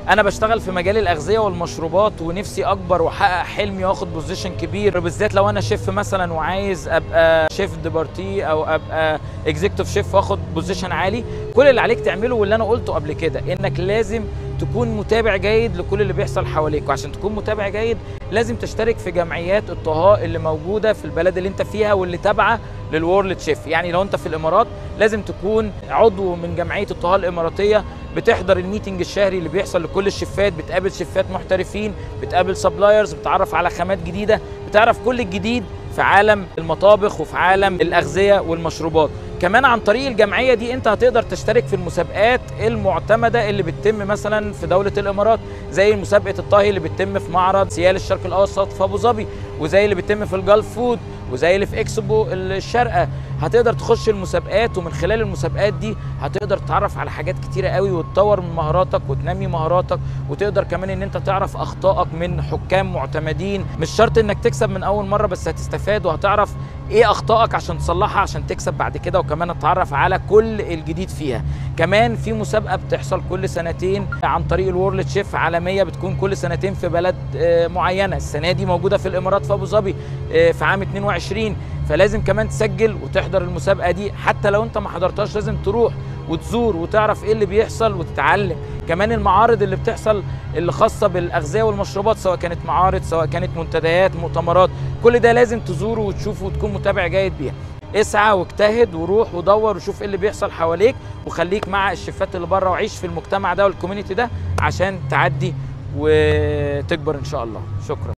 انا بشتغل في مجال الاغذيه والمشروبات ونفسي اكبر واحقق حلمي واخد بوزيشن كبير بالذات لو انا شيف مثلا وعايز ابقى شيف ديبارتي او ابقى اكزيكتيف شيف واخد بوزيشن عالي كل اللي عليك تعمله واللي انا قلته قبل كده انك لازم تكون متابع جيد لكل اللي بيحصل حواليك وعشان تكون متابع جيد لازم تشترك في جمعيات الطهاء اللي موجوده في البلد اللي انت فيها واللي تابعه للورلد شيف يعني لو انت في الامارات لازم تكون عضو من جمعيه الطهاء الاماراتيه بتحضر الميتنج الشهري اللي بيحصل لكل الشيفات بتقابل شيفات محترفين بتقابل سبلايرز بتتعرف على خامات جديده بتعرف كل الجديد في عالم المطابخ وفي عالم الاغذيه والمشروبات كمان عن طريق الجمعيه دي انت هتقدر تشترك في المسابقات المعتمده اللي بتتم مثلا في دوله الامارات زي مسابقه الطهي اللي بتتم في معرض سيال الشرق الاوسط في ابو ظبي وزي اللي بتتم في الجلف فود وزي اللي في اكسبو الشارقه هتقدر تخش المسابقات ومن خلال المسابقات دي هتقدر تتعرف على حاجات كتيره قوي وتطور من مهاراتك وتنمي مهاراتك وتقدر كمان ان انت تعرف اخطائك من حكام معتمدين مش شرط انك تكسب من اول مره بس هتستفاد وهتعرف ايه اخطائك عشان تصلحها عشان تكسب بعد كده وكمان تتعرف على كل الجديد فيها كمان في مسابقه بتحصل كل سنتين عن طريق الورلد شيف عالميه بتكون كل سنتين في بلد معينه السنه دي موجوده في الامارات في ابو ظبي في عام 22 فلازم كمان تسجل وتحضر المسابقه دي حتى لو انت ما حضرتهاش لازم تروح وتزور وتعرف ايه اللي بيحصل وتتعلم كمان المعارض اللي بتحصل اللي خاصه بالاغذيه والمشروبات سواء كانت معارض سواء كانت منتديات مؤتمرات كل ده لازم تزوره وتشوفه وتكون متابع جيد بيها اسعى واجتهد وروح ودور وشوف ايه اللي بيحصل حواليك وخليك مع الشيفات اللي بره وعيش في المجتمع ده والكوميونتي ده عشان تعدي وتكبر ان شاء الله شكرا